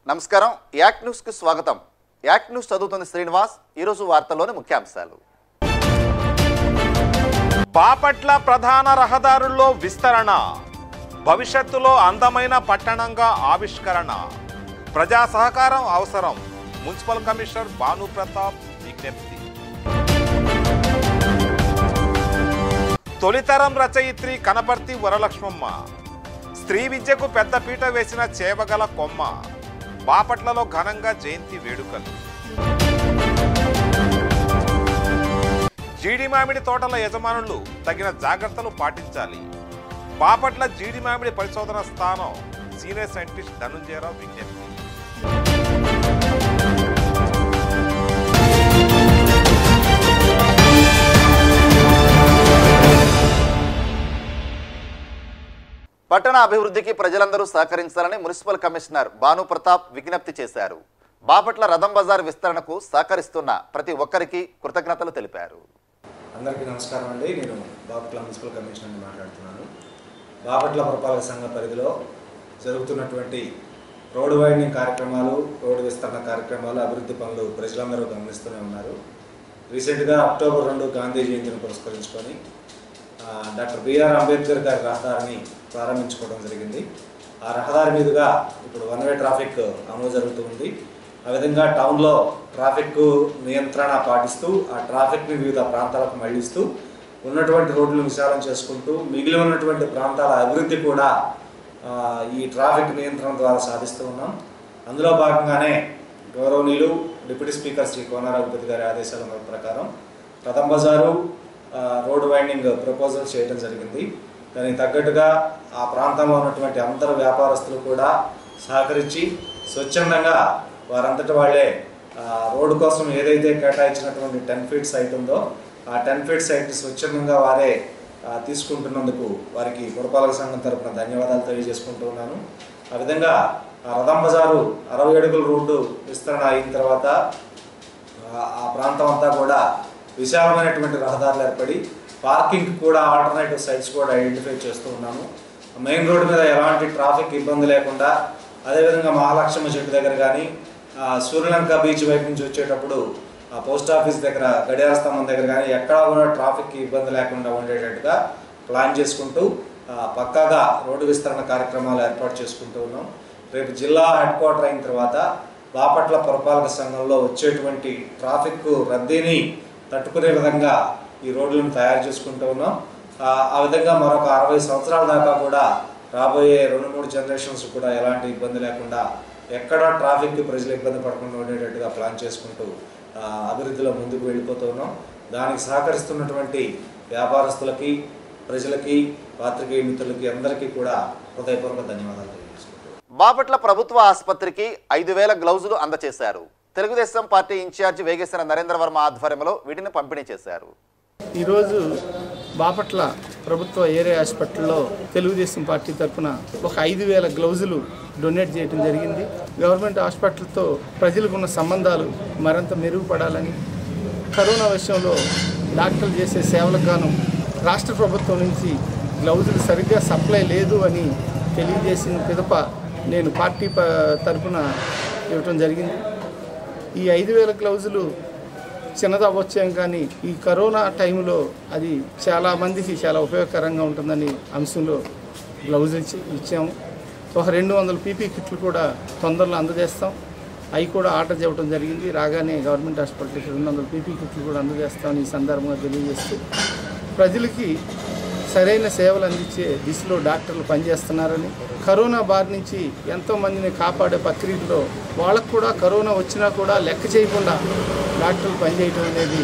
నమస్కారం యాక్ న్యూస్కి స్వాగతం యాక్ న్యూస్ చదువుతున్న శ్రీనివాస్ ఈరోజు వార్తల్లోని ముఖ్యాంశాలు బాపట్ల ప్రధాన రహదారుల్లో విస్తరణ భవిష్యత్తులో అందమైన పట్టణంగా ఆవిష్కరణ ప్రజా సహకారం అవసరం మున్సిపల్ కమిషనర్ భాను ప్రతాప్ విజ్ఞప్తి తొలితరం రచయిత్రి కనపర్తి వరలక్ష్మమ్మ స్త్రీ విద్యకు పెద్దపీట వేసిన చేవగల కొమ్మ బాపట్లలో ఘనంగా జయంతి వేడుకలు జీడి మామిడి తోటల యజమానులు తగిన జాగ్రత్తలు పాటించాలి బాపట్ల జీడి మామిడి పరిశోధన స్థానం సీనియర్ సైంటిస్ట్ ధనుంజయరావు విజ్ఞప్తి పట్టణ అభివృద్ధికి ప్రజలందరూ సహకరించాలని మున్సిపల్ కమిషనర్ భాను ప్రతాప్ విజ్ఞప్తి చేశారు బాపట్ల రథం బజార్ విస్తరణకు సహకరిస్తున్న ప్రతి ఒక్కరికి కృతజ్ఞతలు తెలిపారు అందరికీ నమస్కారం అండి నేను బాపట్ల మున్సిపల్ కమిషనర్ని మాట్లాడుతున్నాను బాపట్ల పురపాలక సంఘ పరిధిలో జరుగుతున్నటువంటి రోడ్డు వైండింగ్ కార్యక్రమాలు రోడ్డు విస్తరణ కార్యక్రమాలు అభివృద్ధి పనులు ప్రజలందరూ గమనిస్తూనే ఉన్నారు రీసెంట్గా అక్టోబర్ రెండు గాంధీ జయంతిని పురస్కరించుకొని ఆ, డాక్టర్ బిఆర్ అంబేద్కర్ గారి రహదారిని ప్రారంభించుకోవడం జరిగింది ఆ రహదారి మీదుగా ఇప్పుడు వన్ వే ట్రాఫిక్ అమలు జరుగుతుంది ఆ విధంగా టౌన్లో ట్రాఫిక్ నియంత్రణ పాటిస్తూ ఆ ట్రాఫిక్ని వివిధ ప్రాంతాలకు మళ్లిస్తూ ఉన్నటువంటి రోడ్లు విశాలం చేసుకుంటూ మిగిలి ఉన్నటువంటి ప్రాంతాల అభివృద్ధి కూడా ఆ, ఈ ట్రాఫిక్ నియంత్రణ ద్వారా సాధిస్తూ ఉన్నాం అందులో భాగంగానే గౌరవనీయులు డిప్యూటీ స్పీకర్ శ్రీ కోన రఘుపతి గారి ఆదేశాల ప్రకారం రథం బజారు ఆ, రోడ్ వైండింగ్ ప్రపోజల్ చేయడం జరిగింది దానికి తగ్గట్టుగా ఆ ప్రాంతంలో ఉన్నటువంటి అందరు వ్యాపారస్తులు కూడా సహకరించి స్వచ్ఛందంగా వారంతటి వాళ్ళే ఆ, రోడ్డు కోసం ఏదైతే కేటాయించినటువంటి టెన్ ఫీట్ సైట్ ఉందో ఆ టెన్ ఫీట్ సైట్ స్వచ్ఛందంగా వారే ఆ, తీసుకుంటున్నందుకు వారికి పురపాలక సంఘం తరపున ధన్యవాదాలు తెలియజేసుకుంటూ ఉన్నాను ఆ విధంగా ఆ రథం బజారు అరవై అడుగుల రోడ్డు విస్తరణ అయిన తర్వాత ఆ- ఆ ప్రాంతం అంతా కూడా విశాలమైనటువంటి రహదారులు ఏర్పడి పార్కింగ్ కూడా ఆల్టర్నేటివ్ సైట్స్ కూడా ఐడెంటిఫై చేస్తూ ఉన్నాము మెయిన్ రోడ్డు మీద ఎలాంటి ట్రాఫిక్ ఇబ్బంది లేకుండా అదేవిధంగా మహాలక్ష్మి చెట్టు దగ్గర కానీ సూర్యలంక బీచ్ వైపు నుంచి వచ్చేటప్పుడు ఆ పోస్ట్ ఆఫీస్ దగ్గర గడియార స్తంభం దగ్గర కానీ ఎక్కడా కూడా ట్రాఫిక్ ఇబ్బంది లేకుండా ఉండేటట్టుగా ప్లాన్ చేసుకుంటూ ఆ, పక్కాగా రోడ్డు విస్తరణ కార్యక్రమాలు ఏర్పాటు చేసుకుంటూ ఉన్నాం రేపు జిల్లా హెడ్ క్వార్టర్ అయిన తర్వాత బాపట్ల పురపాలక సంఘంలో వచ్చేటువంటి ట్రాఫిక్ రద్దీని తట్టుకునే విధంగా ఈ రోడ్లను తయారు చేసుకుంటూ ఉన్నాం ఆ, ఆ విధంగా మరొక అరవై సంవత్సరాల దాకా కూడా రాబోయే రెండు మూడు జనరేషన్స్ కూడా ఎలాంటి ఇబ్బంది లేకుండా ఎక్కడ ట్రాఫిక్ ప్రజలు ఇబ్బంది పడకుండా ఉండేటట్టుగా ప్లాన్ చేసుకుంటూ ఆ, అభివృద్ధిలో ముందుకు వెళ్ళిపోతూ ఉన్నాం దానికి సహకరిస్తున్నటువంటి వ్యాపారస్తులకి ప్రజలకి పాత్రికేయ మిత్రులకి అందరికీ కూడా హృదయపూర్వక ధన్యవాదాలు తెలియజేస్తున్నాను బాపట్ల ప్రభుత్వ ఆసుపత్రికి ఐదు వేల గ్లౌజులు అందజేశారు తెలుగుదేశం పార్టీ ఇన్ఛార్జి వేగేశ్వర నరేంద్ర వర్మ ఆధ్వర్యంలో వీటిని పంపిణీ చేశారు ఈరోజు బాపట్ల ప్రభుత్వ ఏరియా హాస్పిటల్లో తెలుగుదేశం పార్టీ తరఫున ఒక ఐదు వేల గ్లౌజులు డొనేట్ చేయడం జరిగింది గవర్నమెంట్ హాస్పిటల్తో ప్రజలకు ఉన్న సంబంధాలు మరింత మెరుగుపడాలని కరోనా విషయంలో డాక్టర్లు చేసే సేవలకు గాను రాష్ట్ర ప్రభుత్వం నుంచి గ్లౌజులు సరిగ్గా సప్లై లేదు అని తెలియజేసిన పిదప నేను పార్టీ ప తరఫున ఇవ్వటం జరిగింది ఈ ఐదు వేల గ్లౌజులు చిన్నది అవ్వచ్చేం కానీ ఈ కరోనా టైంలో అది చాలా మందికి చాలా ఉపయోగకరంగా ఉంటుందని అంశంలో గ్లౌజ్ ఇచ్చి ఇచ్చాము ఒక రెండు వందల పీపీ కిట్లు కూడా తొందరలో అందజేస్తాం అవి కూడా ఆర్డర్ చేయడం జరిగింది రాగానే గవర్నమెంట్ హాస్పిటల్కి రెండు వందల పీపీ కిట్లు కూడా అందజేస్తామని ఈ సందర్భంగా తెలియజేస్తూ ప్రజలకి సరైన సేవలు అందించే దిశలో డాక్టర్లు పనిచేస్తున్నారని కరోనా బారి నుంచి ఎంతో మందిని కాపాడే ప్రక్రియలో వాళ్ళకు కూడా కరోనా వచ్చినా కూడా లెక్క చేయకుండా డాక్టర్లు పనిచేయడం అనేది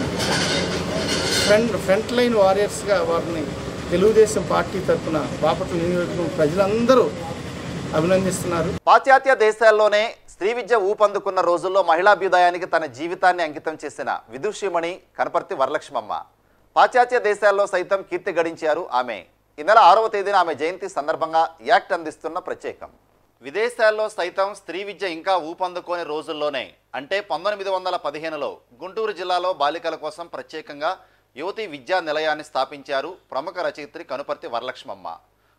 ఫ్రంట్ ఫ్రంట్ లైన్ వారియర్స్గా వారిని తెలుగుదేశం పార్టీ తరఫున బాపట్ల నియోజకవర్గం ప్రజలందరూ అభినందిస్తున్నారు పాశ్చాత్య దేశాల్లోనే స్త్రీ విద్య ఊపందుకున్న రోజుల్లో మహిళాభ్యుదయానికి తన జీవితాన్ని అంకితం చేసిన విదుషిమణి కనపర్తి వరలక్ష్మమ్మ పాశ్చాత్య దేశాల్లో సైతం కీర్తి గడించారు ఆమె ఈ నెల ఆరవ తేదీన ఆమె జయంతి సందర్భంగా యాక్ట్ అందిస్తున్న ప్రత్యేకం విదేశాల్లో సైతం స్త్రీ విద్య ఇంకా ఊపందుకోని రోజుల్లోనే అంటే పంతొమ్మిది వందల పదిహేనులో గుంటూరు జిల్లాలో బాలికల కోసం ప్రత్యేకంగా యువతి విద్యా నిలయాన్ని స్థాపించారు ప్రముఖ రచయిత్రి కనుపర్తి వరలక్ష్మమ్మ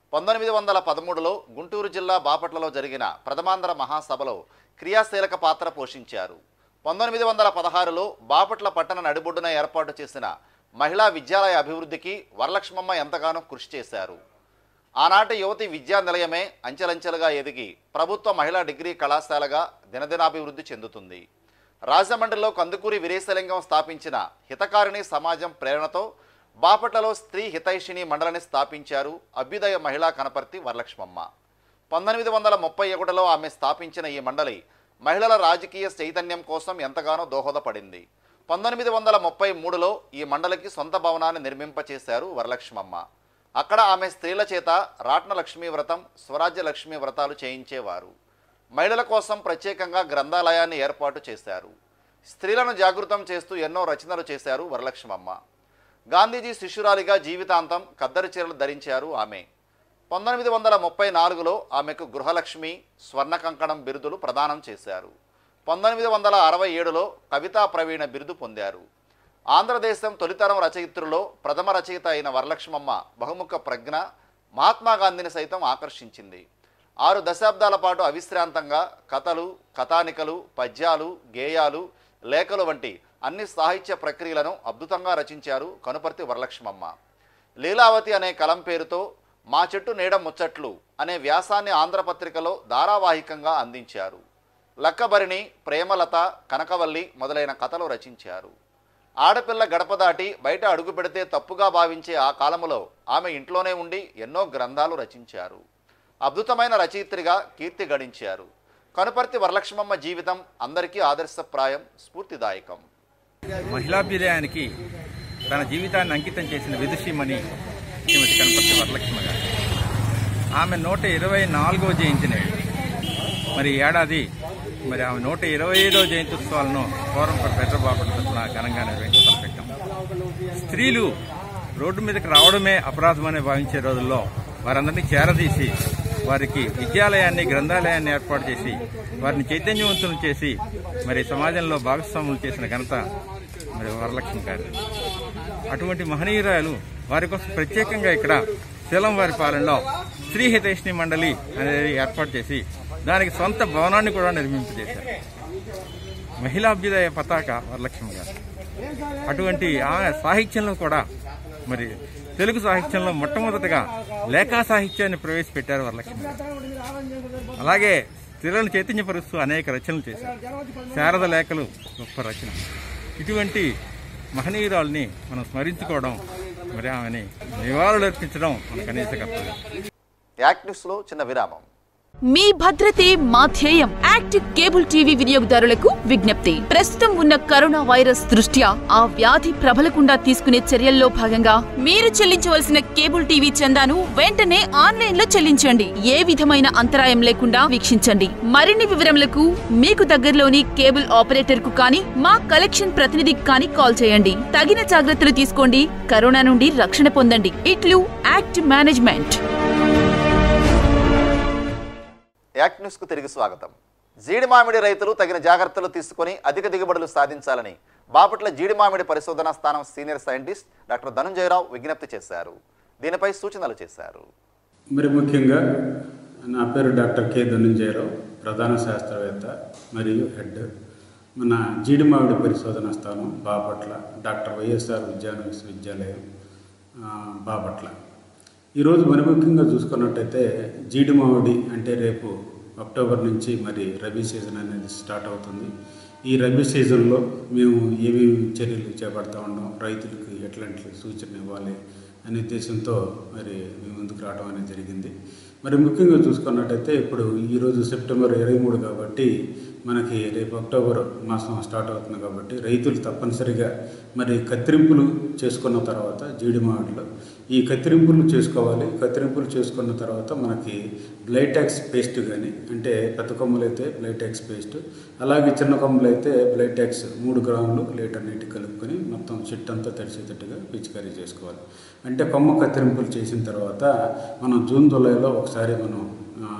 పంతొమ్మిది వందల పదమూడులో గుంటూరు జిల్లా బాపట్లలో జరిగిన ప్రథమాంధ్ర మహాసభలో క్రియాశీలక పాత్ర పోషించారు పంతొమ్మిది వందల పదహారులో బాపట్ల పట్టణ నడిబొడ్డున ఏర్పాటు చేసిన మహిళా విద్యాలయ అభివృద్ధికి వరలక్ష్మమ్మ ఎంతగానో కృషి చేశారు ఆనాటి యువతి విద్యా నిలయమే అంచెలంచెలుగా ఎదిగి ప్రభుత్వ మహిళా డిగ్రీ కళాశాలగా దినదినాభివృద్ధి చెందుతుంది రాజమండ్రిలో కందుకూరి వీరేశలింగం స్థాపించిన హితకారిణి సమాజం ప్రేరణతో బాపట్లలో స్త్రీ హితైషిణి మండలిని స్థాపించారు అభ్యుదయ మహిళా కనపర్తి వరలక్ష్మమ్మ పంతొమ్మిది వందల ముప్పై ఒకటిలో ఆమె స్థాపించిన ఈ మండలి మహిళల రాజకీయ చైతన్యం కోసం ఎంతగానో దోహదపడింది పంతొమ్మిది వందల ముప్పై మూడులో ఈ మండలికి సొంత భవనాన్ని నిర్మింపచేశారు వరలక్ష్మమ్మ అక్కడ ఆమె స్త్రీల చేత రాట్న లక్ష్మీ వ్రతం స్వరాజ్య లక్ష్మీ వ్రతాలు చేయించేవారు మహిళల కోసం ప్రత్యేకంగా గ్రంథాలయాన్ని ఏర్పాటు చేశారు స్త్రీలను జాగృతం చేస్తూ ఎన్నో రచనలు చేశారు వరలక్ష్మమ్మ గాంధీజీ శిష్యురాలిగా జీవితాంతం కద్దరి చీరలు ధరించారు ఆమె పంతొమ్మిది వందల ముప్పై నాలుగులో ఆమెకు గృహలక్ష్మి స్వర్ణ కంకణం బిరుదులు ప్రదానం చేశారు పంతొమ్మిది వందల అరవై ఏడులో కవితా ప్రవీణ బిరుదు పొందారు ఆంధ్రదేశం తొలితరం రచయిత్రులో ప్రథమ రచయిత అయిన వరలక్ష్మమ్మ బహుముఖ ప్రజ్ఞ మహాత్మా గాంధీని సైతం ఆకర్షించింది ఆరు దశాబ్దాల పాటు అవిశ్రాంతంగా కథలు కథానికలు పద్యాలు గేయాలు లేఖలు వంటి అన్ని సాహిత్య ప్రక్రియలను అద్భుతంగా రచించారు కనుపర్తి వరలక్ష్మమ్మ లీలావతి అనే కలం పేరుతో మా చెట్టు నీడ ముచ్చట్లు అనే వ్యాసాన్ని ఆంధ్రపత్రికలో ధారావాహికంగా అందించారు లక్కబరిణి ప్రేమలత కనకవల్లి మొదలైన కథలు రచించారు ఆడపిల్ల గడప దాటి బయట అడుగు పెడితే తప్పుగా భావించే ఆ కాలములో ఆమె ఇంట్లోనే ఉండి ఎన్నో గ్రంథాలు రచించారు అద్భుతమైన రచయిత్రిగా కీర్తి గడించారు కనుపర్తి వరలక్ష్మమ్మ జీవితం అందరికీ ఆదర్శప్రాయం స్ఫూర్తిదాయకం మహిళాభ్యుదయానికి తన జీవితాన్ని అంకితం చేసిన విదుషీమణి శ్రీమతి కనపర్తి వరలక్ష్మి గారు ఆమె నూట ఇరవై నాలుగవ జయంతి నేడు మరి ఈ ఏడాది మరి ఆమె నూట ఇరవై ఐదవ జయంతి ఉత్సవాలను కోరంప పెట్రబాపట్ల తరఫున ఘనంగా నిర్వహించడం పెట్టాం స్త్రీలు రోడ్డు మీదకి రావడమే అపరాధమని భావించే రోజుల్లో వారందరినీ చేరదీసి వారికి విద్యాలయాన్ని గ్రంథాలయాన్ని ఏర్పాటు చేసి వారిని చైతన్యవంతులను చేసి మరి సమాజంలో భాగస్వాములు చేసిన ఘనత మరి వరలక్ష్మి గారి అటువంటి మహనీయురాలు వారి కోసం ప్రత్యేకంగా ఇక్కడ శీలం వారి పాలనలో స్త్రీ హితైష్ణి మండలి అనేది ఏర్పాటు చేసి దానికి సొంత భవనాన్ని కూడా నిర్మింపజేశారు మహిళాభ్యుదయ పతాక వరలక్ష్మి గారు అటువంటి ఆమె సాహిత్యంలో కూడా మరి తెలుగు సాహిత్యంలో మొట్టమొదటగా లేఖా సాహిత్యాన్ని ప్రవేశపెట్టారు వరలక్ష్మి గారు అలాగే స్త్రీలను చైతన్యపరుస్తూ అనేక రచనలు చేశారు శారద లేఖలు గొప్ప రచన ఇటువంటి మహనీయురాల్ని మనం స్మరించుకోవడం మరి ఆమెని నివాళులు అర్పించడం మన కనీస కర్తవ్యం యాక్ట్ న్యూస్లో చిన్న విరామం మీ భద్రతే మా ధ్యేయం యాక్టివ్ కేబుల్ టీవీ వినియోగదారులకు విజ్ఞప్తి ప్రస్తుతం ఉన్న కరోనా వైరస్ దృష్ట్యా ఆ వ్యాధి ప్రబలకుండా తీసుకునే చర్యల్లో భాగంగా మీరు చెల్లించవలసిన కేబుల్ టీవీ చందాను వెంటనే ఆన్లైన్ లో చెల్లించండి ఏ విధమైన అంతరాయం లేకుండా వీక్షించండి మరిన్ని వివరములకు మీకు దగ్గరలోని కేబుల్ ఆపరేటర్ కు కానీ మా కలెక్షన్ ప్రతినిధికి కానీ కాల్ చేయండి తగిన జాగ్రత్తలు తీసుకోండి కరోనా నుండి రక్షణ పొందండి ఇట్లు యాక్ట్ మేనేజ్మెంట్ యాక్ట్ న్యూస్కు తిరిగి స్వాగతం జీడి మామిడి రైతులు తగిన జాగ్రత్తలు తీసుకొని అధిక దిగుబడులు సాధించాలని బాపట్ల జీడి మామిడి పరిశోధనా స్థానం సీనియర్ సైంటిస్ట్ డాక్టర్ ధనుంజయరావు విజ్ఞప్తి చేశారు దీనిపై సూచనలు చేశారు మరి ముఖ్యంగా నా పేరు డాక్టర్ కె ధనుంజయరావు ప్రధాన శాస్త్రవేత్త మరియు హెడ్ మన జీడిమావిడి పరిశోధన స్థానం బాపట్ల డాక్టర్ వైఎస్ఆర్ విజ్ఞాన విశ్వవిద్యాలయం ఆ, బాపట్ల ఈరోజు మరి ముఖ్యంగా చూసుకున్నట్టయితే జీడిమావిడి అంటే రేపు అక్టోబర్ నుంచి మరి రబీ సీజన్ అనేది స్టార్ట్ అవుతుంది ఈ రబీ సీజన్లో మేము ఏమేమి చర్యలు చేపడతా ఉన్నాం రైతులకు ఎట్లాంటి సూచన ఇవ్వాలి అనే ఉద్దేశంతో మరి మేము ముందుకు రావడం అనేది జరిగింది మరి ముఖ్యంగా చూసుకున్నట్టయితే ఇప్పుడు ఈరోజు సెప్టెంబర్ ఇరవై మూడు కాబట్టి మనకి రేపు అక్టోబర్ మాసం స్టార్ట్ అవుతుంది కాబట్టి రైతులు తప్పనిసరిగా మరి కత్తిరింపులు చేసుకున్న తర్వాత జీడి మామిడిలో ఈ కత్తిరింపులు చేసుకోవాలి కత్తిరింపులు చేసుకున్న తర్వాత మనకి బ్లైటాక్స్ పేస్ట్ కానీ అంటే పెద్ద కొమ్మలు అయితే బ్లైటాక్స్ పేస్ట్ అలాగే చిన్న కొమ్మలు అయితే బ్లైటాక్స్ మూడు గ్రాములు లీటర్ నీటి కలుపుకొని మొత్తం చెట్టు అంతా తడిసేటట్టుగా పిచికారీ చేసుకోవాలి అంటే కొమ్మ కత్తిరింపులు చేసిన తర్వాత మనం జూన్ జూలైలో ఒకసారి మనం ఆ,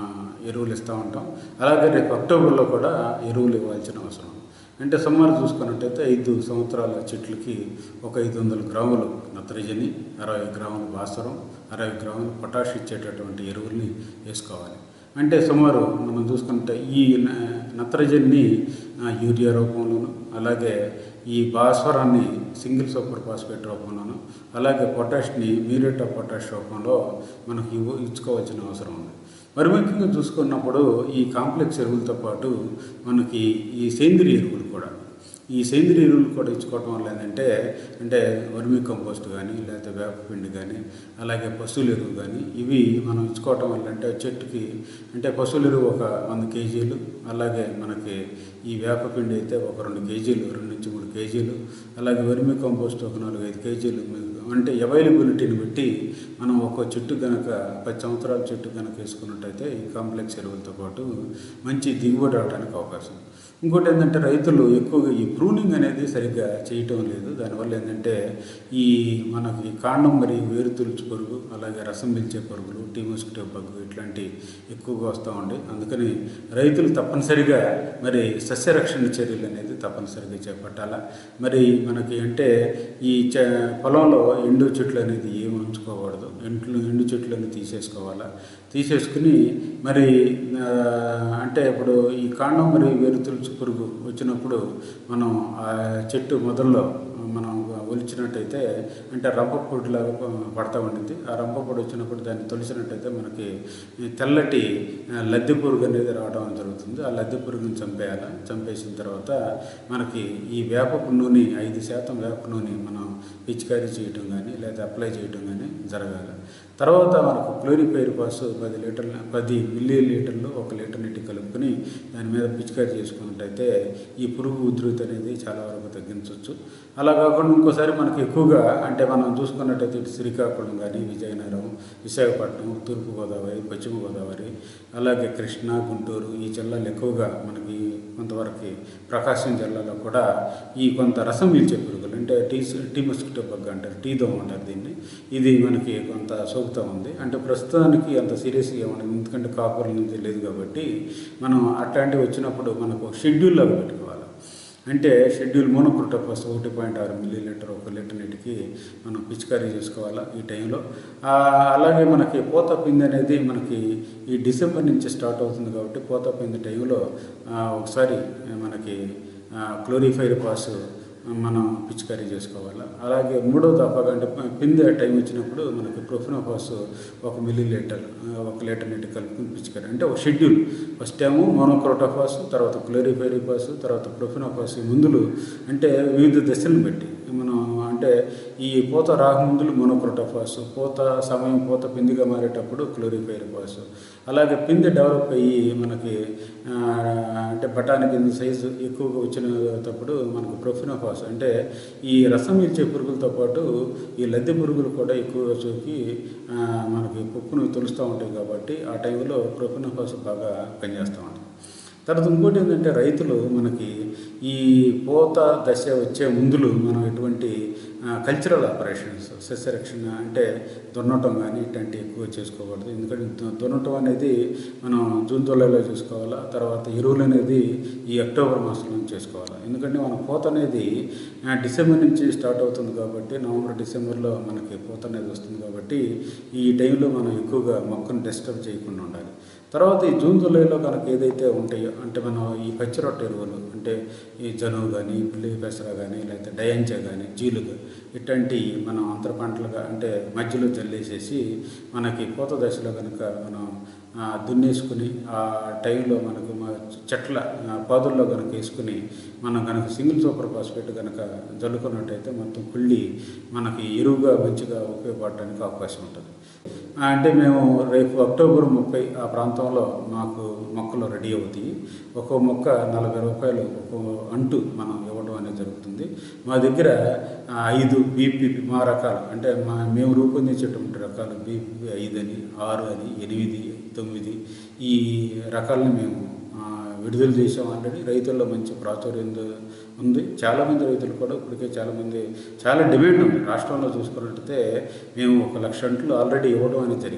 ఎరువులు ఇస్తూ ఉంటాం అలాగే రేపు అక్టోబర్లో కూడా ఎరువులు ఇవ్వాల్సిన అవసరం ఉంది. అంటే సుమారు చూసుకున్నట్టయితే ఐదు సంవత్సరాల చెట్లకి ఒక ఐదు వందల గ్రాములు నత్రజని అరవై గ్రాములు భాస్వరం అరవై గ్రాములు పొటాష్ ఇచ్చేటటువంటి ఎరువుల్ని వేసుకోవాలి అంటే సుమారు మనం చూసుకుంటే ఈ న- నత్రజనిని ఆ, యూరియా రూపంలోను అలాగే ఈ భాస్వరాన్ని సింగిల్ సూపర్ ఫాస్ఫేట్ రూపంలోను అలాగే పొటాష్ని మ్యూరేట్ ఆఫ్ పొటాష్ రూపంలో మనకి ఇవ్వ ఇచ్చుకోవాల్సిన అవసరం ఉంది మరి ముఖ్యంగా చూసుకున్నప్పుడు ఈ కాంప్లెక్స్ ఎరువులతో పాటు మనకి ఈ సేంద్రియ ఎరువులు కూడా ఈ సేంద్రియ ఎరువులు కూడా ఇచ్చుకోవటం వల్ల ఏంటంటే అంటే వర్మీ కంపోస్ట్ కానీ లేకపోతే వేపపిండి కానీ అలాగే పశువుల ఎరువు కానీ ఇవి మనం ఇచ్చుకోవటం వల్ల అంటే చెట్టుకి అంటే పశువుల ఎరువు ఒక వంద కేజీలు అలాగే మనకి ఈ వేపపిండి అయితే ఒక రెండు కేజీలు రెండు నుంచి మూడు కేజీలు అలాగే వర్మీ కంపోస్ట్ ఒక నాలుగు ఐదు కేజీలు అంటే అవైలబిలిటీని బట్టి మనం ఒక చెట్టు కనుక పది సంవత్సరాల చెట్టు కనుక వేసుకున్నట్టయితే ఈ కాంప్లెక్స్ ఎరువులతో పాటు మంచి దిగుబడి రావడానికి అవకాశం ఉంది. ఇంకోటి ఏంటంటే రైతులు ఎక్కువగా ఈ ప్రూనింగ్ అనేది సరిగ్గా చేయటం లేదు దానివల్ల ఏంటంటే ఈ మనకి కాండం మరియు వేరు తులుచు పురుగు అలాగే రసం పీల్చే పురుగులు టీమోస్కిటో బగ్గు ఇట్లాంటి ఎక్కువగా వస్తూ ఉండి అందుకని రైతులు తప్పనిసరిగా మరి సస్యరక్షణ చర్యలు అనేది తప్పనిసరిగా చేపట్టాలా మరి మనకి అంటే ఈ చ పొలంలో ఎండు చెట్లు అనేది ఏమి ఉంచుకోకూడదు ఎంట్లు ఎండు చెట్లను తీసేసుకోవాలా తీసేసుకుని మరి ఆ, అంటే ఇప్పుడు ఈ కాండం మరియు వేరు తులుచు పురుగు వచ్చినప్పుడు మనం ఆ చెట్టు మొదల్లో మనం ఒలిచినట్టయితే అంటే రంపపొడిలాగా పడతా ఉండింది ఆ రంపపొడి వచ్చినప్పుడు దాన్ని తొలిచినట్టయితే మనకి ఈ తెల్లటి ఆ, లద్దె పురుగు అనేది రావడం జరుగుతుంది ఆ లద్దె పురుగుని చంపేయాలి చంపేసిన తర్వాత మనకి ఈ వేప నూనె ఐదు శాతం వేప నూనె మనం పిచికారీ చేయటం కానీ లేదా అప్లై చేయటం కానీ జరగాలి తర్వాత మనకు క్లోరిఫైర్ పాస్ పది లీటర్ల పది మిల్లీ లీటర్లు ఒక లీటర్ నీటి కలుపుకొని దాని మీద పిచికారీ చేసుకున్నట్టయితే ఈ పురుగు ఉధృతి అనేది చాలా వరకు తగ్గించవచ్చు అలా కాకుండా ఇంకోసారి మనకి ఎక్కువగా అంటే మనం చూసుకున్నట్టయితే ఇటు శ్రీకాకుళం కానీ విజయనగరం విశాఖపట్నం తూర్పుగోదావరి పశ్చిమ గోదావరి అలాగే కృష్ణా గుంటూరు ఈ జిల్లాలు ఎక్కువగా మనకి కొంతవరకు ప్రకాశం జిల్లాలో కూడా ఈ కొంత రసం పీల్చే పురుగులు అంటే టీ టీ మస్కిటో బగ్ అంటారు టీ దోమ అంటారు దీన్ని ఇది మనకి కొంత సోకుతా ఉంది అంటే ప్రస్తుతానికి అంత సీరియస్గా ఏమన్నది ఎందుకంటే కాపర్ నుంచి లేదు కాబట్టి మనం అట్లాంటివి వచ్చినప్పుడు మనకు షెడ్యూల్ లాగా పెట్టుకోవాలి అంటే షెడ్యూల్ మోనోక్రోటోఫాస్ ఒకటి పాయింట్ ఆరు మిల్లీ లీటర్ ఒక లీటర్ నీటికి మనం పిచికారీ చేసుకోవాలా ఈ టైంలో ఆ, అలాగే మనకి పోత పిండి అనేది మనకి ఈ డిసెంబర్ నుంచి స్టార్ట్ అవుతుంది కాబట్టి పోత పిండి టైంలో ఆ, ఒకసారి మనకి క్లోరిఫైర్ పాస్ మనం పిచికారీ చేసుకోవాలి అలాగే మూడో దఫాగా అంటే పిందె టైం వచ్చినప్పుడు మనకి ప్రొఫినోఫాస్ ఒక మిల్లీ లీటర్ ఆ, ఒక లీటర్ నీటి కలుపుకుని పిచికారీ అంటే ఒక షెడ్యూల్ ఫస్ట్ ఏమో మోనోక్రోటోఫాస్ తర్వాత క్లోరిఫైరిఫాస్ తర్వాత ప్రొఫినోఫాస్ ఈ మందులు అంటే వివిధ దశలను బట్టి మనం అంటే ఈ పూత రాకముందులు మోనోక్రోటోఫాస్ పూత సమయం పూత పిందిగా మారేటప్పుడు క్లోరిఫైరిఫాస్ అలాగే పిందె డెవలప్ అయ్యి మనకి ఆ, అంటే బఠానీ కింద సైజు ఎక్కువగా వచ్చినప్పుడు మనకు ప్రొఫినోఫాస్ అంటే ఈ రసం ఇచ్చే పురుగులతో పాటు ఈ లద్దె పురుగులు కూడా ఎక్కువగా సోకి ఆ, మనకి పప్పును తొలుస్తూ ఉంటాయి కాబట్టి ఆ టైంలో ప్రొఫినోఫాస్ బాగా పనిచేస్తూ ఉంటాయి తర్వాత ఇంకోటి ఏంటంటే రైతులు మనకి ఈ పూత దశ వచ్చే ముందులు మనం ఎటువంటి కల్చరల్ ఆపరేషన్స్ సస్యరక్షణ అంటే దున్నటం కానీ ఇట్లాంటివి ఎక్కువ చేసుకోకూడదు ఎందుకంటే దు- దున్నటం అనేది మనం జూన్ జూలైలో చేసుకోవాలా తర్వాత ఎరువులు అనేది ఈ అక్టోబర్ మాసంలో చేసుకోవాలి ఎందుకంటే మన పూత అనేది ఆ, డిసెంబర్ నుంచి స్టార్ట్ అవుతుంది కాబట్టి నవంబర్ డిసెంబర్లో మనకి పూత అనేది వస్తుంది కాబట్టి ఈ టైంలో మనం ఎక్కువగా మొక్కను డిస్టర్బ్ చేయకుండా ఉండాలి తర్వాత ఈ జూన్ జూలైలో కనుక ఏదైతే ఉంటాయో అంటే మనం ఈ పచ్చి రొట్టె ఎరువులు అంటే ఈ జనువు కానీ పిల్లి పెసర కానీ లేకపోతే డయంచా కానీ జీలుగా ఇట్లాంటి మనం అంతర పంటలుగా అంటే మధ్యలో జల్లేసేసి మనకి పూత దశలో కనుక మనం ఆ, దున్నేసుకుని ఆ టైంలో మనకు మా చెట్ల ఆ, పాదుల్లో కనుక వేసుకుని మనం కనుక సింగిల్ సూపర్ ఫాస్ఫేట్ కనుక జల్లుకున్నట్టయితే మొత్తం కుళ్ళి మనకి ఎరువుగా మంచిగా ఉపయోగపడడానికి అవకాశం ఉంటుంది ఆ, అంటే మేము రేపు అక్టోబర్ ముప్పై ఆ ప్రాంతంలో మాకు మొక్కలు రెడీ అవుతాయి ఒక్కో మొక్క నలభై రూపాయలు ఒక్కో అంటు మనం ఇవ్వడం అనేది జరుగుతుంది మా దగ్గర ఆ, ఐదు బీపీపీ మా రకాలు అంటే మా మేము రూపొందించేటువంటి రకాలు బీపీపీ ఐదు అని ఆరు అని ఎనిమిది తొమ్మిది ఈ రకాలను మేము ఆ, విడుదల చేసాం ఆల్రెడీ రైతుల్లో మంచి ప్రాచుర్యం ఉంది చాలామంది రైతులు కూడా ఇప్పటికే చాలామంది చాలా డిమాండ్ ఉంది రాష్ట్రంలో చూసుకున్నట్టయితే మేము ఒక లక్ష అంట్లు ఆల్రెడీ ఇవ్వడం అనేది జరిగింది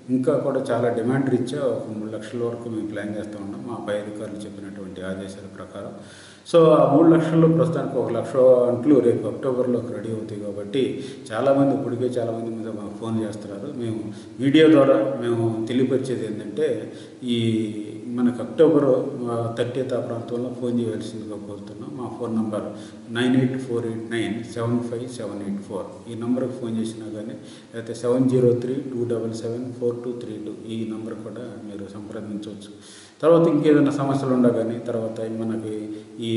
ఇంకా కూడా చాలా డిమాండ్ రీత్యా ఒక మూడు లక్షల వరకు మేము ప్లాన్ చేస్తూ ఉన్నాం మా పై అధికారులు చెప్పినటువంటి ఆదేశాల ప్రకారం సో ఆ మూడు లక్షల్లో ప్రస్తుతానికి ఒక లక్ష అంట్లు రేపు అక్టోబర్లోకి రెడీ అవుతాయి కాబట్టి చాలామంది ఇప్పటికే చాలామంది మీద మాకు ఫోన్ చేస్తున్నారు మేము మీడియా ద్వారా మేము తెలియపరిచేది ఏంటంటే ఈ మనకు అక్టోబర్ థర్టీత్ ఆ ప్రాంతంలో ఫోన్ చేయవలసిందిగా కోరుతున్నాం మా phone number nine eight four eight nine seven five seven eight four ఈ నెంబర్కి ఫోన్ చేసినా కానీ లేకపోతే seven zero three two double seven four two three two ఈ నెంబర్ కూడా మీరు సంప్రదించవచ్చు తర్వాత ఇంకేదైనా సమస్యలు ఉండా కానీ తర్వాత మనకి ఈ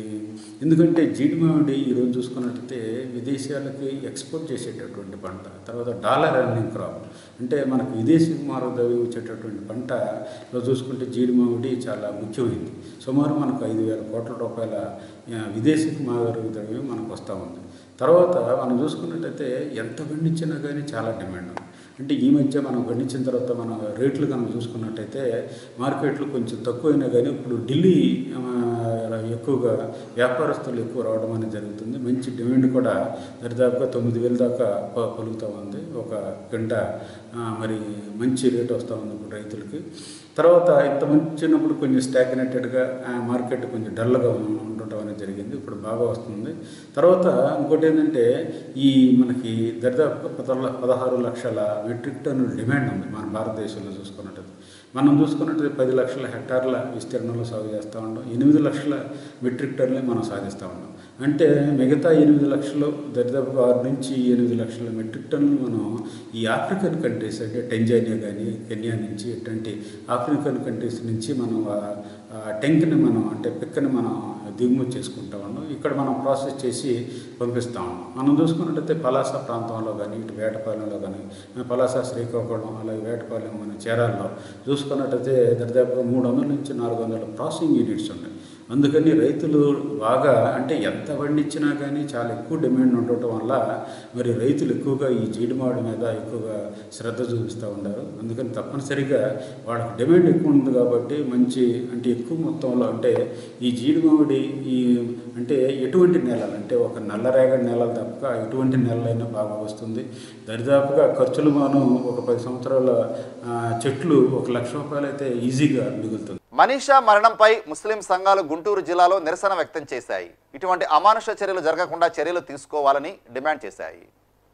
ఎందుకంటే జీడి మామిడి ఈరోజు చూసుకున్నట్టయితే విదేశాలకి ఎక్స్పోర్ట్ చేసేటటువంటి పంట తర్వాత డాలర్ ఎర్నింగ్ క్రాప్ అంటే మనకు విదేశీ మారుద్రవ్యం వచ్చేటటువంటి పంటలో చూసుకుంటే జీడి మామిడి చాలా ముఖ్యమైనది సుమారు మనకు ఐదు వేల కోట్ల రూపాయల ఆ, విదేశీ మారుద్రవ్యం మనకు వస్తూ ఉంది తర్వాత మనం చూసుకున్నట్టయితే ఎంత పండించినా కానీ చాలా డిమాండ్ ఉంది అంటే ఈ మధ్య మనం పండించిన తర్వాత మన రేట్లు కనుక చూసుకున్నట్టయితే మార్కెట్లు కొంచెం తక్కువైనా కానీ ఇప్పుడు ఢిల్లీ ఆ, ఎక్కువగా వ్యాపారస్తులు ఎక్కువ రావడం అనేది జరుగుతుంది మంచి డిమాండ్ కూడా దరిదాపుగా తొమ్మిది వేల దాకా ప- పలుకుతూ ఉంది ఒక గంట ఆ, మరి మంచి రేట్ వస్తూ ఉంది ఇప్పుడు రైతులకి తర్వాత ఇంత మంచినప్పుడు కొంచెం స్టాగ్నేటెడ్గా మార్కెట్ కొంచెం డల్గా ఉండటం అనేది జరిగింది ఇప్పుడు బాగా వస్తుంది తర్వాత ఇంకోటి ఏంటంటే ఈ మనకి దరిదాపు పదల పదహారు లక్షల మెట్రిక్ టన్నుల డిమాండ్ ఉంది మన భారతదేశంలో చూసుకున్నట్టయితే మనం చూసుకున్నట్టయితే పది లక్షల హెక్టార్ల విస్తీర్ణంలో సాగు చేస్తూ ఉన్నాం ఎనిమిది లక్షల మెట్రిక్ టన్నులే మనం సాధిస్తూ ఉన్నాం అంటే మిగతా ఎనిమిది లక్షలు దరిదాపుగా ఆరు నుంచి ఎనిమిది లక్షల మెట్రిక్ టన్నులు మనం ఈ ఆఫ్రికన్ కంట్రీస్ అంటే టెంజానియా కానీ కెన్యా నుంచి ఇట్లాంటి ఆఫ్రికన్ కంట్రీస్ నుంచి మనం ఆ- ఆ టెంక్ని మనం అంటే పిక్కని మనం దిగుమతి చేసుకుంటా ఉన్నాం ఇక్కడ మనం ప్రాసెస్ చేసి పంపిస్తా ఉన్నాం మనం చూసుకున్నట్టయితే పలాస ప్రాంతంలో కానీ ఇటు వేటపాలెంలో కానీ పలాస శ్రీకాకుళం అలాగే వేటపాలెం మన చీరాల్లో చూసుకున్నట్టయితే దరిదాపుగా మూడు వందల నుంచి నాలుగు వందల ప్రాసెసింగ్ యూనిట్స్ ఉన్నాయి అందుకని రైతులు బాగా అంటే ఎంత పండించినా కానీ చాలా ఎక్కువ డిమాండ్ ఉండటం వల్ల మరి రైతులు ఎక్కువగా ఈ జీడిమాడి మీద ఎక్కువగా శ్రద్ధ చూపిస్తూ ఉన్నారు అందుకని తప్పనిసరిగా వాళ్ళకి డిమాండ్ ఎక్కువ ఉంది కాబట్టి మంచి అంటే ఎక్కువ మొత్తంలో అంటే ఈ జీడిమామిడి ఈ అంటే ఎటువంటి నేలలు అంటే ఒక నల్లరేగడి నేలలు తప్ప ఎటువంటి నేలలైనా బాగా వస్తుంది దరిదాపుగా ఖర్చులు మనం ఒక పది సంవత్సరాల ఆ, చెట్లు ఒక లక్ష రూపాయలు అయితే ఈజీగా మిగులుతుంది మనీషా మరణంపై ముస్లిం సంఘాలు గుంటూరు జిల్లాలో నిరసన వ్యక్తం చేశాయి ఇటువంటి అమానుష చర్యలు జరగకుండా చర్యలు తీసుకోవాలని డిమాండ్ చేశాయి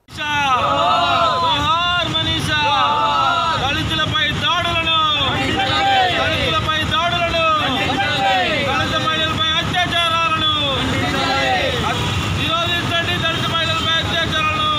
జోహార్ మనీషా దళితులపై దాడులను దళితులపై దాడులను దళిత మహిళలపై అత్యాచారాలను నిరోధించండి దళిత మహిళలపై అత్యాచారాలను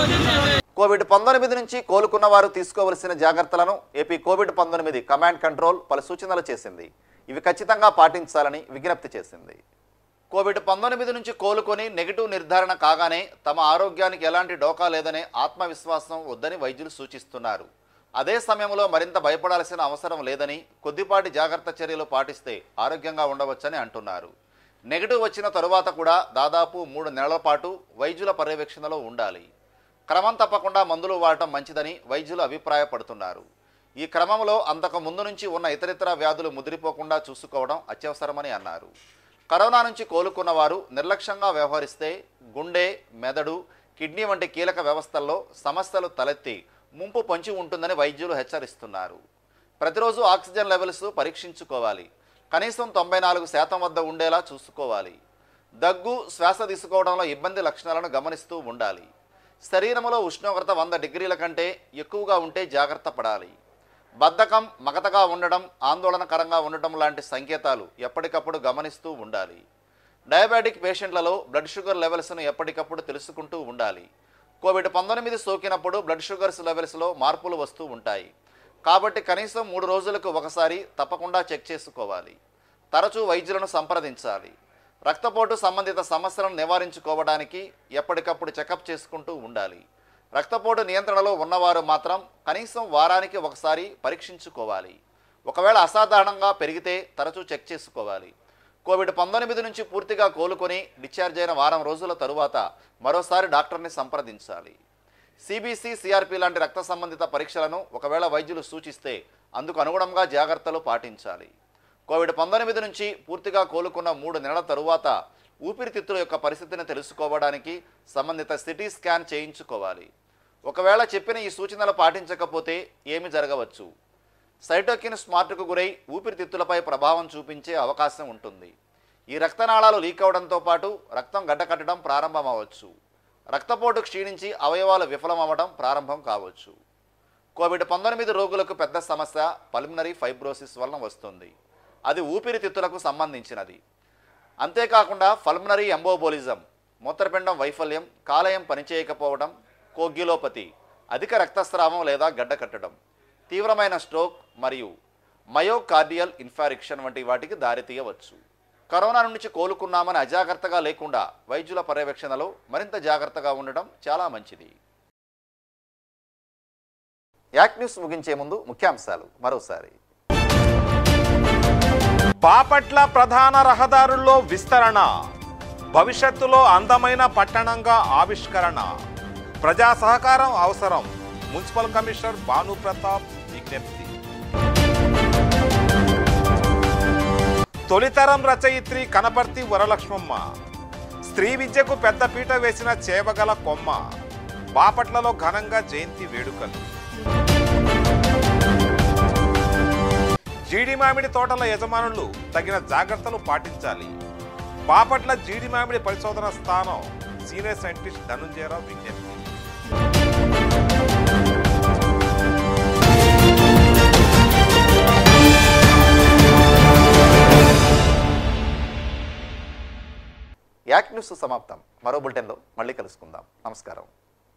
కోవిడ్ పంతొమ్మిది నుంచి కోలుకున్న వారు తీసుకోవలసిన జాగ్రత్తలను ఏపీ కోవిడ్ పంతొమ్మిది కమాండ్ కంట్రోల్ పలు సూచనలు చేసింది ఇవి ఖచ్చితంగా పాటించాలని విజ్ఞప్తి చేసింది కోవిడ్ పంతొమ్మిది నుంచి కోలుకొని నెగిటివ్ నిర్ధారణ కాగానే తమ ఆరోగ్యానికి ఎలాంటి డోకా లేదనే ఆత్మవిశ్వాసం వద్దని వైద్యులు సూచిస్తున్నారు అదే సమయంలో మరింత భయపడాల్సిన అవసరం లేదని కొద్దిపాటి జాగ్రత్త చర్యలు పాటిస్తే ఆరోగ్యంగా ఉండవచ్చని అంటున్నారు నెగిటివ్ వచ్చిన తరువాత కూడా దాదాపు మూడు నెలల పాటు వైద్యుల పర్యవేక్షణలో ఉండాలి క్రమం తప్పకుండా మందులు వాడటం మంచిదని వైద్యులు అభిప్రాయపడుతున్నారు ఈ క్రమంలో అంతకు ముందు నుంచి ఉన్న ఇతరితర వ్యాధులు ముదిరిపోకుండా చూసుకోవడం అత్యవసరమని అన్నారు కరోనా నుంచి కోలుకున్న వారు నిర్లక్ష్యంగా వ్యవహరిస్తే గుండె మెదడు కిడ్నీ వంటి కీలక వ్యవస్థల్లో సమస్యలు తలెత్తి ముంపు పొంచి ఉంటుందని వైద్యులు హెచ్చరిస్తున్నారు ప్రతిరోజు ఆక్సిజన్ లెవెల్స్ పరీక్షించుకోవాలి కనీసం తొంభై నాలుగు శాతం వద్ద ఉండేలా చూసుకోవాలి దగ్గు శ్వాస తీసుకోవడంలో ఇబ్బంది లక్షణాలను గమనిస్తూ ఉండాలి శరీరంలో ఉష్ణోగ్రత వంద డిగ్రీల కంటే ఎక్కువగా ఉంటే జాగ్రత్త పడాలి బద్ధకం మగతగా ఉండడం ఆందోళనకరంగా ఉండటం లాంటి సంకేతాలు ఎప్పటికప్పుడు గమనిస్తూ ఉండాలి డయాబెటిక్ పేషెంట్లలో బ్లడ్ షుగర్ లెవెల్స్ను ఎప్పటికప్పుడు తెలుసుకుంటూ ఉండాలి కోవిడ్ పంతొమ్మిది సోకినప్పుడు బ్లడ్ షుగర్స్ లెవెల్స్లో మార్పులు వస్తూ ఉంటాయి కాబట్టి కనీసం మూడు రోజులకు ఒకసారి తప్పకుండా చెక్ చేసుకోవాలి తరచూ వైద్యులను సంప్రదించాలి రక్తపోటు సంబంధిత సమస్యలను నివారించుకోవడానికి ఎప్పటికప్పుడు చెకప్ చేసుకుంటూ ఉండాలి రక్తపోటు నియంత్రణలో ఉన్నవారు మాత్రం కనీసం వారానికి ఒకసారి పరీక్షించుకోవాలి ఒకవేళ అసాధారణంగా పెరిగితే తరచూ చెక్ చేసుకోవాలి కోవిడ్ పంతొమ్మిది నుంచి పూర్తిగా కోలుకొని డిశ్చార్జ్ అయిన వారం రోజుల తరువాత మరోసారి డాక్టర్ని సంప్రదించాలి సిబిసి సిఆర్పి లాంటి రక్త సంబంధిత పరీక్షలను ఒకవేళ వైద్యులు సూచిస్తే అందుకు అనుగుణంగా జాగ్రత్తలు పాటించాలి కోవిడ్ పంతొమ్మిది నుంచి పూర్తిగా కోలుకున్న మూడు నెలల తరువాత ఊపిరితిత్తుల యొక్క పరిస్థితిని తెలుసుకోవడానికి సంబంధిత సిటీ స్కాన్ చేయించుకోవాలి ఒకవేళ చెప్పిన ఈ సూచనలు పాటించకపోతే ఏమి జరగవచ్చు సైటోకిన్ స్మార్ట్కు గురై ఊపిరితిత్తులపై ప్రభావం చూపించే అవకాశం ఉంటుంది ఈ రక్తనాళాలు లీక్ అవడంతో పాటు రక్తం గడ్డకట్టడం ప్రారంభమవచ్చు రక్తపోటు క్షీణించి అవయవాలు విఫలమవ్వడం ప్రారంభం కావచ్చు కోవిడ్ పంతొమ్మిది రోగులకు పెద్ద సమస్య పల్మినరీ ఫైబ్రోసిస్ వలన వస్తుంది అది ఊపిరితిత్తులకు సంబంధించినది అంతేకాకుండా పల్మినరీ ఎంబోబోలిజం మూత్రపిండం వైఫల్యం కాలేయం పనిచేయకపోవడం కోగ్యులోపతి అధిక రక్తస్రావం లేదా గడ్డకట్టడం తీవ్రమైన స్ట్రోక్ మరియు మయోకార్డియల్ ఇన్ఫారిక్షన్ వంటి వాటికి దారితీయవచ్చు కరోనా నుంచి కోలుకున్నామని అజాగ్రత్తగా లేకుండా వైద్యుల పర్యవేక్షణలో మరింత జాగ్రత్తగా ఉండడం చాలా మంచిది యాక్ న్యూస్ ముగించే ముందు ముఖ్యాంశాలు మరోసారి బాపట్ల ప్రధాన రహదారుల్లో విస్తరణ భవిష్యత్తులో అందమైన పట్టణంగా ఆవిష్కరణ ప్రజా సహకారం అవసరం మున్సిపల్ కమిషనర్ భాను ప్రతాప్ విజ్ఞప్తి తొలితరం రచయిత్రి కనపర్తి వరలక్ష్మమ్మ స్త్రీ విద్యకు పెద్దపీట వేసిన చేవగల కొమ్మ బాపట్లలో ఘనంగా జయంతి వేడుకలు జీడి మామిడి తోటల యజమానులు తగిన జాగ్రత్తలు పాటించాలి బాపట్ల జీడి మామిడి పరిశోధన స్థానం సీనియర్ సైంటిస్ట్ ధనుంజయరావు విజ్ఞప్తి యాక్ న్యూస్ సమాప్తం మరో బులెటిన్లో మళ్ళీ కలుసుకుందాం నమస్కారం